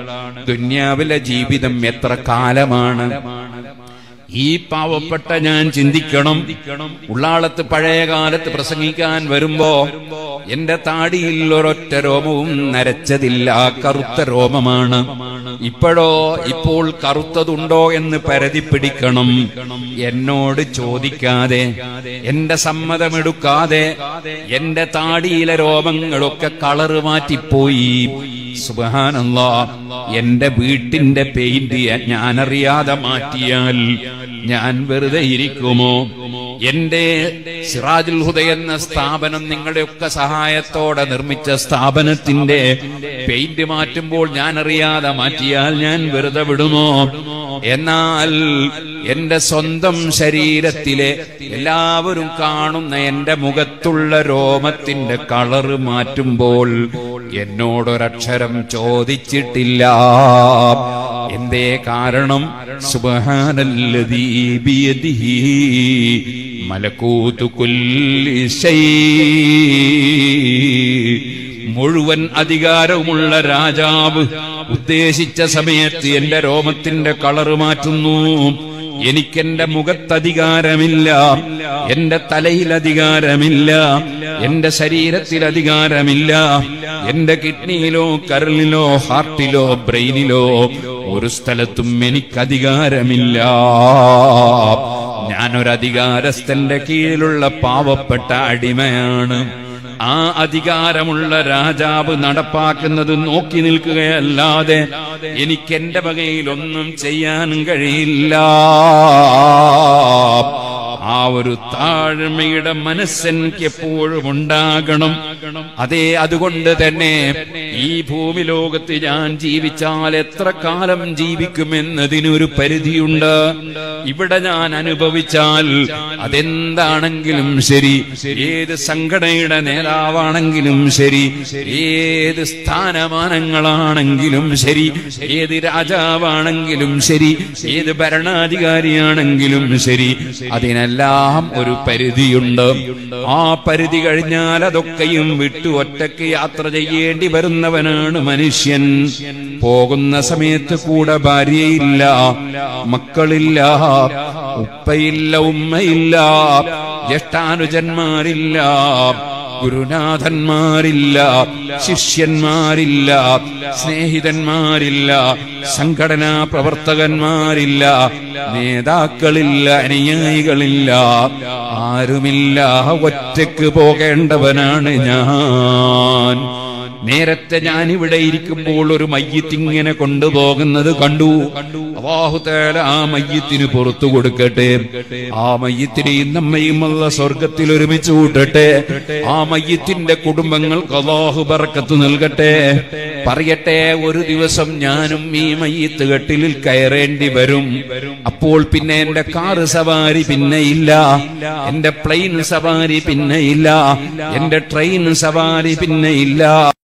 ദുന്യാവിലെ ജീവിതം എത്ര കാലമാണ് ഈ പാവപ്പെട്ട ഞാൻ ചിന്തിക്കണം ഉള്ളാളത്ത് പഴയ കാലത്ത് പ്രസംഗിക്കാൻ വരുമ്പോ എന്റെ താടിയിൽ ഒരൊറ്റ രോമവും നരച്ചതില്ല കറുത്ത രോമമാണ് ഇപ്പോഴോ ഇപ്പോൾ കറുത്തതുണ്ടോ എന്ന് പരതി പിടിക്കണം എന്നോട് ചോദിക്കാതെ എന്റെ സമ്മതമെടുക്കാതെ എന്റെ താടിയിലെ രോമങ്ങളൊക്കെ കളറ് മാറ്റിപ്പോയി സുബാനല്ല എന്റെ വീട്ടിന്റെ പെയിന്റ് ഞാനറിയാതെ മാറ്റിയാൽ ഞാൻ വെറുതെ ഇരിക്കുമോ എന്റെ സിറാജുൽ ഹുദ എന്ന സ്ഥാപനം നിങ്ങളുടെയൊക്കെ സഹായത്തോടെ നിർമ്മിച്ച സ്ഥാപനത്തിന്റെ പെയിന്റ് മാറ്റുമ്പോൾ ഞാൻ അറിയാതെ മാറ്റിയാൽ ഞാൻ വെറുതെ വിടുമോ എന്നാൽ എന്റെ സ്വന്തം ശരീരത്തിലെ എല്ലാവരും കാണുന്ന എന്റെ മുഖത്തുള്ള രോമത്തിന്റെ കളറ് മാറ്റുമ്പോൾ എന്നോടൊരക്ഷരം ചോദിച്ചിട്ടില്ല എന്തേ കാരണം സുബഹാനല്ലദീ ബിയദിഹി മലക്കൂതു കുല്ലി ശൈ മുഴുവൻ അധികാരവുമുള്ള രാജാവ് ഉദ്ദേശിച്ച സമയത്ത് എന്റെ രോമത്തിന്റെ കളറ് മാറ്റുന്നു എനിക്കെന്റെ മുഖത്തധികാരമില്ല എന്റെ തലയിൽ അധികാരമില്ല എന്റെ ശരീരത്തിൽ അധികാരമില്ല എന്റെ കിഡ്നിയിലോ കരളിലോ ഹാർട്ടിലോ ബ്രെയിനിലോ ഒരു സ്ഥലത്തും എനിക്കധികാരമില്ല ഞാനൊരധികാരസ്ഥന്റെ കീഴിലുള്ള പാവപ്പെട്ട അടിമയാണ് ആ അധികാരമുള്ള രാജാവ് നടപ്പാക്കുന്നത് നോക്കി നിൽക്കുകയല്ലാതെ എനിക്ക് എന്റെ വകയിലൊന്നും ചെയ്യാൻ കഴിയില്ല ആ ഒരു താഴ്മയുടെ മനസ്സെനിക്ക് എപ്പോഴും ഉണ്ടാകണം അതെ അതുകൊണ്ട് തന്നെ ഈ ഭൂമി ലോകത്ത് ഞാൻ ജീവിച്ചാൽ എത്ര കാലം ജീവിക്കുമെന്നതിനൊരു പരിധിയുണ്ട് ഇവിടെ ഞാൻ അനുഭവിച്ചാൽ അതെന്താണെങ്കിലും ശരി ഏത് സംഘടനയുടെ നേതാവാണെങ്കിലും ശരി ഏത് സ്ഥാനമാനങ്ങളാണെങ്കിലും ശരി ഏത് രാജാവാണെങ്കിലും ശരി ഏത് ഭരണാധികാരിയാണെങ്കിലും ശരി അതിനെല്ലാം ഒരു പരിധിയുണ്ട് ആ പരിധി കഴിഞ്ഞാൽ അതൊക്കെയും വിട്ടു ഒറ്റയ്ക്ക് യാത്ര ചെയ്യേണ്ടി വരുന്നവനാണ് മനുഷ്യൻ പോകുന്ന സമയത്ത് കൂടെ ഭാര്യയില്ല മക്കളില്ല ഉപ്പയില്ല ഉമ്മയില്ല ജ്യേഷ്ഠാനുജന്മാരില്ല ഗുരുനാഥന്മാരില്ല ശിഷ്യന്മാരില്ല സ്നേഹിതന്മാരില്ല സംഘടനാ പ്രവർത്തകന്മാരില്ല നേതാക്കളില്ല അനുയായികളില്ല ആരുമില്ല ഒറ്റയ്ക്ക് പോകേണ്ടവനാണ് ഞാൻ നേരത്തെ ഞാൻ ഇവിടെ ഇരിക്കുമ്പോൾ ഒരു മയ്യത്തിങ്ങനെ കൊണ്ടുപോകുന്നത് കണ്ടു അവാഹുതേല ആ മയ്യത്തിന് പുറത്തു കൊടുക്കട്ടെ ആ മയ്യത്തിനെയും നമ്മയും ഉള്ള സ്വർഗത്തിൽ ഒരുമിച്ച് കൂട്ടട്ടെ ആ മയ്യത്തിന്റെ കുടുംബങ്ങൾക്ക് അള്ളാഹു ബറക്കത്ത് നൽകട്ടെ പറയട്ടെ ഒരു ദിവസം ഞാനും ഈ മയ്യത്ത് കെട്ടിലിൽ കയറേണ്ടി വരും അപ്പോൾ പിന്നെ എന്റെ കാറ് സവാരി പിന്നെ ഇല്ല എന്റെ പ്ലെയിൻ സവാരി പിന്നെ ഇല്ല എന്റെ ട്രെയിൻ സവാരി പിന്നെ ഇല്ല